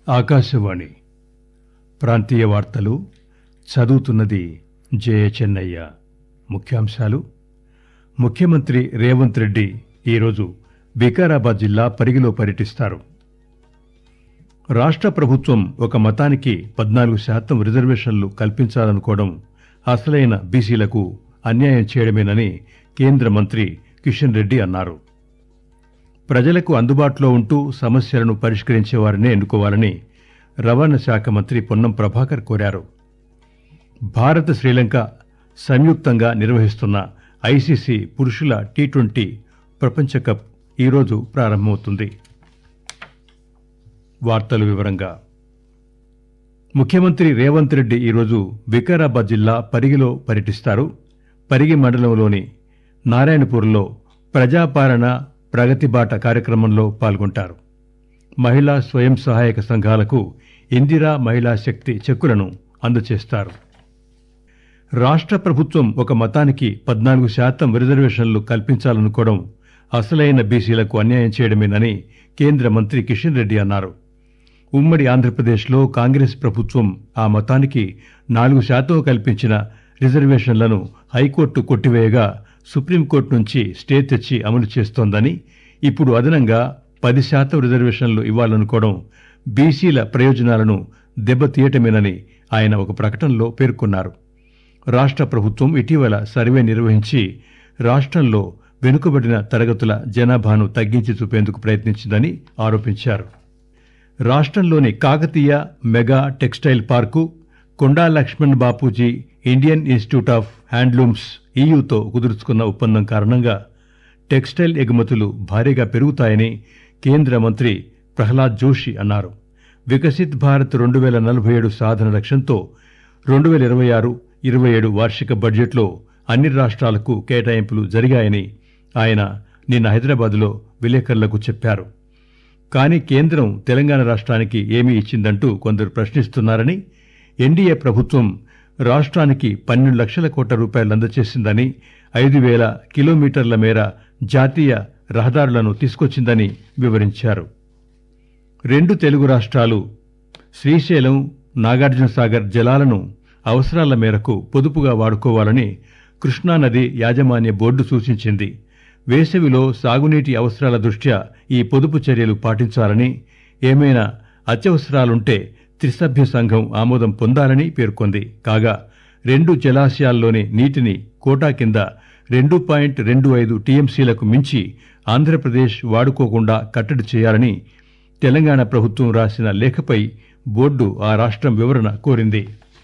ఆకాశవాణి ప్రాంతీయ వార్తలు చదువుతున్నది జయ చెన్నయ్య ముఖ్యాంశాలు ముఖ్యమంత్రి రేవంత్ రెడ్డి ఈరోజు వికారాబాద్ జిల్లా పరిగిలో పర్యటిస్తారు రాష్ట్ర ప్రభుత్వం ఒక మతానికి పద్నాలుగు శాతం రిజర్వేషన్లు కల్పించాలనుకోవడం అసలైన బీసీలకు అన్యాయం చేయడమేనని కేంద్ర మంత్రి కిషన్ రెడ్డి అన్నారు ప్రజలకు అందుబాటులో ఉంటూ సమస్యలను పరిష్కరించే వారినే ఎన్నుకోవాలని రవాణా శాఖ మంత్రి పొన్నం ప్రభాకర్ కోరారు భారత్ శ్రీలంక సంయుక్తంగా నిర్వహిస్తున్న ఐసీసీ పురుషుల టీ ట్వంటీ ప్రపంచ కప్ ఈరోజు ప్రారంభమవుతుంది వార్తల వివరంగా ముఖ్యమంత్రి రేవంత్ రెడ్డి ఈరోజు వికారాబాద్ జిల్లా పరిగిలో పర్యటిస్తారు పరిగి మండలంలోని నారాయణపూర్లో ప్రజాపాలన ప్రగతి బాట కార్యక్రమంలో పాల్గొంటారు మహిళా స్వయం సహాయక సంఘాలకు ఇందిరా మహిళా శక్తి చెక్కులను అందజేస్తారు రాష్ట్ర ప్రభుత్వం ఒక మతానికి పద్నాలుగు శాతం రిజర్వేషన్లు కల్పించాలనుకోవడం అసలైన బీసీలకు అన్యాయం చేయడమేనని కేంద్ర మంత్రి కిషన్ రెడ్డి అన్నారు ఉమ్మడి ఆంధ్రప్రదేశ్లో కాంగ్రెస్ ప్రభుత్వం ఆ మతానికి నాలుగు శాతం కల్పించిన రిజర్వేషన్లను హైకోర్టు కొట్టివేయగా సుప్రీంకోర్టు నుంచి స్టే తెచ్చి అమలు చేస్తోందని ఇప్పుడు అదనంగా పది శాతం రిజర్వేషన్లు ఇవ్వాలనుకోవడం బీసీల ప్రయోజనాలను దెబ్బతీయటమేనని ఆయన ఒక ప్రకటనలో పేర్కొన్నారు రాష్ట్ర ప్రభుత్వం ఇటీవల సర్వే నిర్వహించి రాష్ట్రంలో వెనుకబడిన తరగతుల జనాభాను తగ్గించి చూపేందుకు ప్రయత్నించిందని ఆరోపించారు రాష్ట్రంలోని Kakatiya mega textile park Konda Laxman Bapuji Indian institute of handlooms ఈయూతో కుదుర్చుకున్న ఒప్పందం కారణంగా టెక్స్టైల్ ఎగుమతులు భారీగా పెరుగుతాయని కేంద్ర మంత్రి ప్రహ్లాద్ జోషి అన్నారు వికసిత్ భారత్ రెండు వేల నలభై ఏడు సాధన లక్ష్యంతో రెండు వేల ఇరవై ఆరు ఇరవై ఏడు వార్షిక బడ్జెట్లో అన్ని రాష్ట్రాలకు కేటాయింపులు జరిగాయని ఆయన నిన్న హైదరాబాద్లో విలేకరులకు చెప్పారు కానీ కేంద్రం తెలంగాణ రాష్ట్రానికి ఏమీ ఇచ్చిందంటూ కొందరు ప్రశ్నిస్తున్నారని ఎన్డీఏ ప్రభుత్వం రాష్ట్రానికి పన్నెండు లక్షల కోట్ల రూపాయలు అందజేసిందని ఐదు వేల కిలోమీటర్ల మేర జాతీయ రహదారులను తీసుకొచ్చిందని వివరించారు రెండు తెలుగు రాష్ట్రాలు శ్రీశైలం నాగార్జునసాగర్ జలాలను అవసరాల మేరకు పొదుపుగా వాడుకోవాలని కృష్ణానది యాజమాన్య బోర్డు సూచించింది వేసవిలో సాగునీటి అవసరాల దృష్ట్యా ఈ పొదుపు చర్యలు పాటించాలని ఏమైనా అత్యవసరాలుంటే త్రిసభ్య సంఘం ఆమోదం పొందాలని పేర్కొంది కాగా రెండు జలాశయాల్లోని నీటిని కోటా కింద రెండు పాయింట్ రెండు ఐదు టీఎంసీలకు మించి ఆంధ్రప్రదేశ్ వాడుకోకుండా కట్టడి చేయాలని తెలంగాణ ప్రభుత్వం రాసిన లేఖపై బోర్డు ఆ రాష్ట్రం వివరణ కోరింది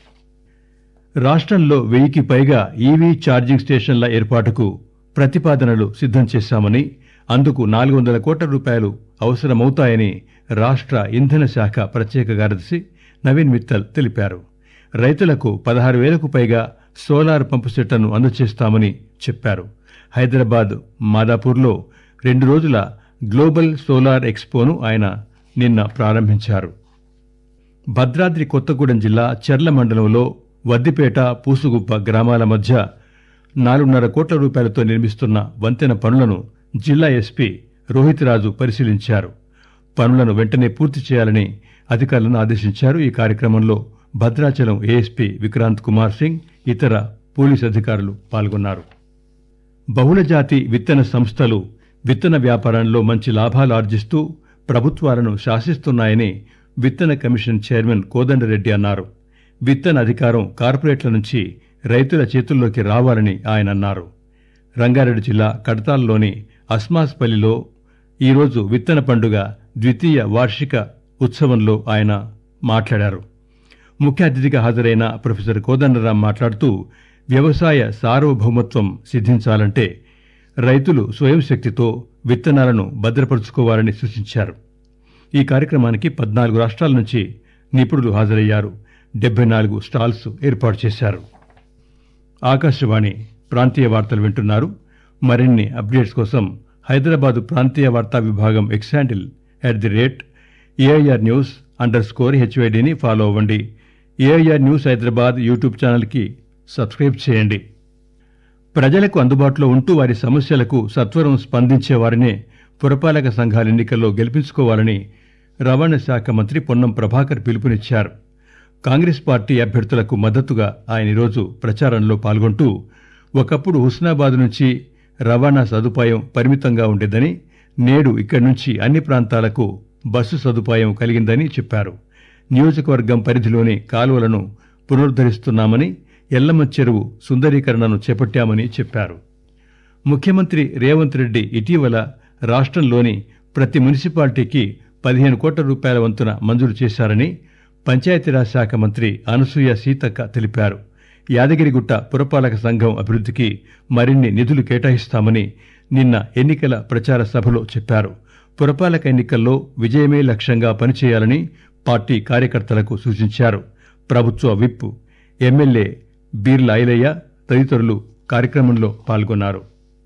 రాష్ట్రంలో వెయ్యికి పైగా ఈవీ ఛార్జింగ్ స్టేషన్ల ఏర్పాటుకు ప్రతిపాదనలు సిద్దం చేశామని అందుకు నాలుగు వందల కోట్ల రూపాయలు అవసరమవుతాయని రాష్ట్ర ఇంధన శాఖ ప్రత్యేక కార్యదర్శి నవీన్ మిత్తల్ తెలిపారు రైతులకు పదహారు వేలకు పైగా సోలార్ పంపు సెట్లను అందజేస్తామని చెప్పారు హైదరాబాద్ మాదాపూర్లో రెండు రోజుల గ్లోబల్ సోలార్ ఎక్స్పోను ఆయన నిన్న ప్రారంభించారు భద్రాద్రి కొత్తగూడెం జిల్లా చెర్ల మండలంలో వద్దిపేట పూసుగుప్ప గ్రామాల మధ్య నాలుగున్నర కోట్ల రూపాయలతో నిర్మిస్తున్న వంతెన పనులను జిల్లా ఎస్పీ రోహిత్రాజు పరిశీలించారు పనులను వెంటనే పూర్తి చేయాలని అధికారులను ఆదేశించారు ఈ కార్యక్రమంలో భద్రాచలం ఏఎస్పీ విక్రాంత్ కుమార్ సింగ్ ఇతర పోలీసు అధికారులు పాల్గొన్నారు బహుళజాతి విత్తన సంస్థలు విత్తన వ్యాపారంలో మంచి లాభాలు ఆర్జిస్తూ ప్రభుత్వాలను శాసిస్తున్నాయని విత్తన కమిషన్ చైర్మన్ కోదండరెడ్డి అన్నారు విత్తన అధికారం కార్పొరేట్ల నుంచి రైతుల చేతుల్లోకి రావాలని ఆయన అన్నారు రంగారెడ్డి జిల్లా కడతాల్లోని అస్మాస్పల్లిలో ఈరోజు విత్తన పండుగ ద్వితీయ వార్షిక ఉత్సవంలో ఆయన మాట్లాడారు ముఖ్య అతిథిగా హాజరైన ప్రొఫెసర్ కోదండరాం మాట్లాడుతూ వ్యవసాయ సార్వభౌమత్వం సిద్ధించాలంటే రైతులు స్వయం శక్తితో విత్తనాలను భద్రపరుచుకోవాలని సూచించారు ఈ కార్యక్రమానికి పద్నాలుగు రాష్ట్రాల నుంచి నిపుణులు హాజరయ్యారు డెబ్బై నాలుగు స్టాల్స్ ఏర్పాటు చేశారు ఆకాశవాణి ప్రాంతీయ వార్తలు వింటున్నారు మరిన్ని అప్డేట్స్ కోసం హైదరాబాద్ ప్రాంతీయ వార్తా విభాగం X handle at the rate AIR news underscore హెచ్వైడిని ఫాలో అవ్వండి ఏఐఆర్ న్యూస్ హైదరాబాద్ యూట్యూబ్ ఛానల్కి సబ్స్క్రైబ్ చేయండి ప్రజలకు అందుబాటులో ఉంటూ వారి సమస్యలకు సత్వరం స్పందించే వారినే పురపాలక సంఘాల ఎన్నికల్లో గెలిపించుకోవాలని రవాణా శాఖ మంత్రి పొన్నం ప్రభాకర్ పిలుపునిచ్చారు కాంగ్రెస్ పార్టీ అభ్యర్థులకు మద్దతుగా ఆయన ఈరోజు ప్రచారంలో పాల్గొంటూ ఒకప్పుడు హుస్నాబాద్ నుంచి రవాణా సదుపాయం పరిమితంగా ఉండేదని నేడు ఇక్కడి నుంచి అన్ని ప్రాంతాలకు బస్సు సదుపాయం కలిగిందని చెప్పారు నియోజకవర్గం పరిధిలోని కాలువలను పునరుద్దరిస్తున్నామని ఎల్లమ్మ చెరువు సుందరీకరణను చేపట్టామని చెప్పారు ముఖ్యమంత్రి రేవంత్ రెడ్డి ఇటీవల రాష్ట్రంలోని ప్రతి మున్సిపాలిటీకి పదిహేను కోట్ల రూపాయల వంతున మంజూరు చేశారని పంచాయతీరాజ్ శాఖ మంత్రి అనసూయ సీతక్క తెలిపారు యాదగిరిగుట్ట పురపాలక సంఘం అభివృద్ధికి మరిన్ని నిధులు కేటాయిస్తామని నిన్న ఎన్నికల ప్రచార సభలో చెప్పారు పురపాలక ఎన్నికల్లో విజయమే లక్ష్యంగా పనిచేయాలని పార్టీ కార్యకర్తలకు సూచించారు ప్రభుత్వ విప్ ఎమ్మెల్యే బీర్ల ఐలయ్య తదితరులు కార్యక్రమంలో పాల్గొన్నారు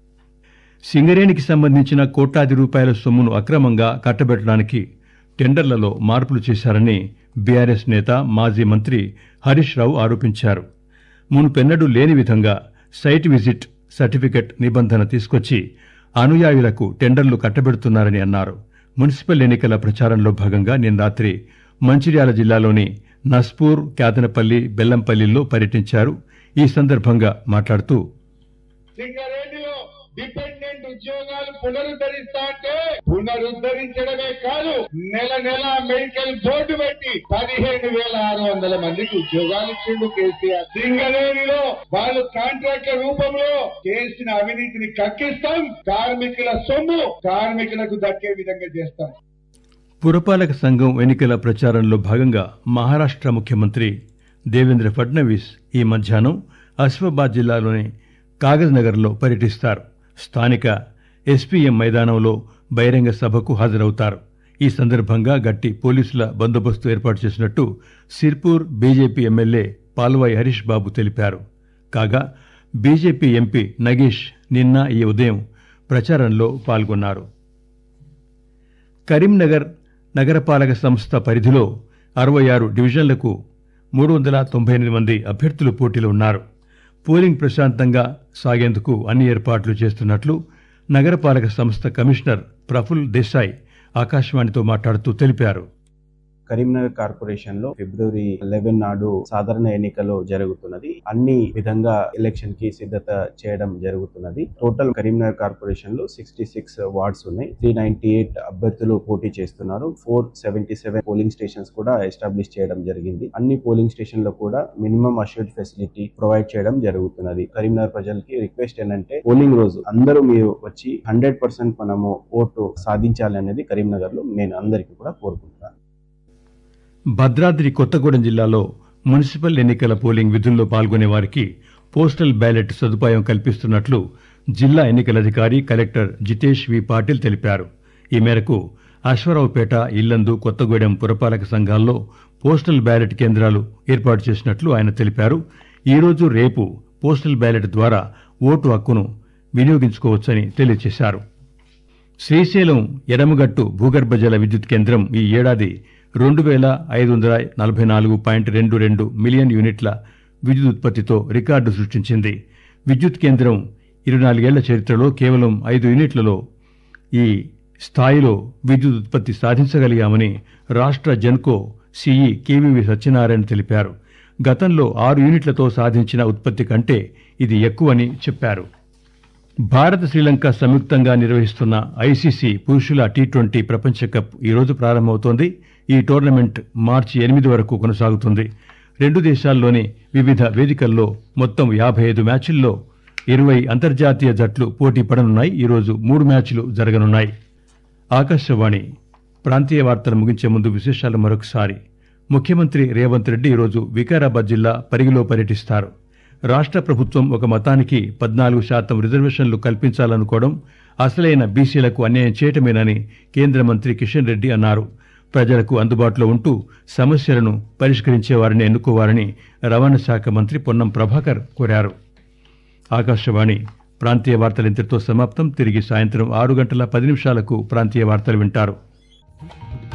సింగరేణికి సంబంధించిన కోట్లాది రూపాయల సొమ్మును అక్రమంగా కట్టబెట్టడానికి టెండర్లలో మార్పులు చేశారని బీఆర్ఎస్ నేత మాజీ మంత్రి హరీష్ రావు ఆరోపించారు మునుపెన్నడూ లేని విధంగా సైట్ విజిట్ సర్టిఫికెట్ నిబంధన తీసుకొచ్చి అనుయాయులకు టెండర్లు కట్టబెడుతున్నారని అన్నారు మున్సిపల్ ఎన్నికల ప్రచారంలో భాగంగా నిన్న రాత్రి మంచిర్యాల జిల్లాలోని నస్పూర్ కేతనపల్లి బెల్లంపల్లిలో పర్యటించారు ఈ సందర్భంగా మాట్లాడుతూ సింగరేణిలో డిపెండెంట్ ఉద్యోగాలు పునరుద్ధరిస్తా అంటే పునరుద్ధరించడమే కాదు నెల నెల మెడికల్ బోర్డు పెట్టి పదిహేను వేల ఆరు వందల మందికి ఉద్యోగాలు ఇచ్చిండు కేసీఆర్ సింగరేణిలో వాళ్ళు కాంట్రాక్ట్ల రూపంలో చేసిన అవినీతిని కక్కిస్తాం కార్మికుల సొమ్ము కార్మికులకు దక్కే విధంగా చేస్తాం పురపాలక సంఘం ఎన్నికల ప్రచారంలో భాగంగా మహారాష్ట్ర ముఖ్యమంత్రి దేవేంద్ర ఫడ్నవీస్ ఈ మధ్యాహ్నం అసిఫాబాద్ జిల్లాలోని కాగజ్ నగర్లో పర్యటిస్తారు స్థానిక ఎస్పీఎం మైదానంలో బహిరంగ సభకు హాజరవుతారు ఈ సందర్భంగా గట్టి పోలీసుల బందోబస్తు ఏర్పాటు చేసినట్టు సిర్పూర్ బీజేపీ ఎమ్మెల్యే పాల్వాయి హరీష్ బాబు తెలిపారు కాగా బీజేపీ ఎంపీ నగేష్ నిన్న ఈ ఉదయం ప్రచారంలో పాల్గొన్నారు కరీంనగర్ నగరపాలక సంస్థ పరిధిలో అరవై ఆరు డివిజన్లకు మూడు వందల తొంభై ఎనిమిది మంది అభ్యర్థులు పోటీలో ఉన్నారు పోలింగ్ ప్రశాంతంగా సాగేందుకు అన్ని ఏర్పాట్లు చేస్తున్నట్లు నగరపాలక సంస్థ కమిషనర్ ప్రఫుల్ దేశాయ్ ఆకాశవాణితో మాట్లాడుతూ తెలిపారు కరీంనగర్ కార్పొరేషన్ లో ఫిబ్రవరి లెవెన్ నాడు సాధారణ ఎన్నికలు జరుగుతున్నది అన్ని విధంగా ఎలక్షన్ కి సిద్ధత చేయడం జరుగుతున్నది టోటల్ కరీంనగర్ కార్పొరేషన్ లో సిక్స్టీ సిక్స్ వార్డ్స్ ఉన్నాయి త్రీ నైన్టీ ఎయిట్ అభ్యర్థులు పోటీ చేస్తున్నారు four seventy seven polling stations కూడా ఎస్టాబ్లిష్ చేయడం జరిగింది అన్ని పోలింగ్ స్టేషన్ లో కూడా మినిమం అష్యూర్డ్ ఫెసిలిటీ ప్రొవైడ్ చేయడం జరుగుతున్నది కరీంనగర్ ప్రజలకి రిక్వెస్ట్ ఏంటంటే పోలింగ్ రోజు అందరూ మీరు వచ్చి హండ్రెడ్ పర్సెంట్ మనము ఓటు సాధించాలి అనేది కరీంనగర్ లో నేను అందరికీ కూడా కోరుకుంటున్నాను భద్రాద్రి కొత్తగూడెం జిల్లాలో మున్సిపల్ ఎన్నికల పోలింగ్ విధుల్లో పాల్గొనే వారికి పోస్టల్ బ్యాలెట్ సదుపాయం కల్పిస్తున్నట్లు జిల్లా ఎన్నికల అధికారి కలెక్టర్ జితేష్ వి పాటిల్ తెలిపారు ఈ మేరకు అశ్వరావుపేట ఇల్లందు కొత్తగూడెం పురపాలక సంఘాల్లో పోస్టల్ బ్యాలెట్ కేంద్రాలు ఏర్పాటు చేసినట్లు ఆయన తెలిపారు ఈరోజు రేపు పోస్టల్ బ్యాలెట్ ద్వారా ఓటు హక్కును వినియోగించుకోవచ్చని తెలియజేశారు శ్రీశైలం ఎడమగట్టు భూగర్భ జల విద్యుత్ కేంద్రం ఈ ఏడాది రెండు వేల ఐదు వందల నలభై నాలుగు పాయింట్ రెండు రెండు మిలియన్ యూనిట్ల విద్యుత్ ఉత్పత్తితో రికార్డు సృష్టించింది విద్యుత్ కేంద్రం ఇరవై నాలుగేళ్ల చరిత్రలో కేవలం ఐదు యూనిట్లలో ఈ స్థాయిలో విద్యుత్ ఉత్పత్తి సాధించగలిగామని రాష్ట్ర జెన్కో సిఈ కేవీవి సత్యనారాయణ తెలిపారు గతంలో ఆరు యూనిట్లతో సాధించిన ఉత్పత్తి కంటే ఇది ఎక్కువని చెప్పారు భారత్ శ్రీలంక సంయుక్తంగా నిర్వహిస్తున్న ఐసీసీ పురుషుల టీ ట్వంటీ ప్రపంచ కప్ ఈరోజు ప్రారంభమవుతోంది ఈ టోర్నమెంట్ మార్చి ఎనిమిది వరకు కొనసాగుతుంది రెండు దేశాల్లోని వివిధ వేదికల్లో మొత్తం యాభై ఐదు మ్యాచ్ల్లో ఇరవై అంతర్జాతీయ జట్లు పోటీ పడనున్నాయి ఈరోజు మూడు మ్యాచ్లు జరగనున్నాయి ఆకాశవాణి ప్రాంతీయ వార్తలు ముగించే ముందు విశేషాలు మరొకసారి ముఖ్యమంత్రి రేవంత్ రెడ్డి ఈరోజు వికారాబాద్ జిల్లా పరిగిలో పర్యటిస్తారు రాష్ట్ర ప్రభుత్వం ఒక మతానికి పద్నాలుగు శాతం రిజర్వేషన్లు కల్పించాలనుకోవడం అసలైన బీసీలకు అన్యాయం చేయటమేనని కేంద్ర మంత్రి కిషన్ రెడ్డి అన్నారు ప్రజలకు అందుబాటులో ఉంటూ సమస్యలను పరిష్కరించేవారిని ఎన్నుకోవాలని రవాణా శాఖ మంత్రి పొన్నం ప్రభాకర్ కోరారు ఆకాశవాణి ప్రాంతీయ వార్తలు ఇంతటితో సమాప్తం తిరిగి సాయంత్రం ఆరు గంటల పది నిమిషాలకు ప్రాంతీయ వార్తలు వింటారు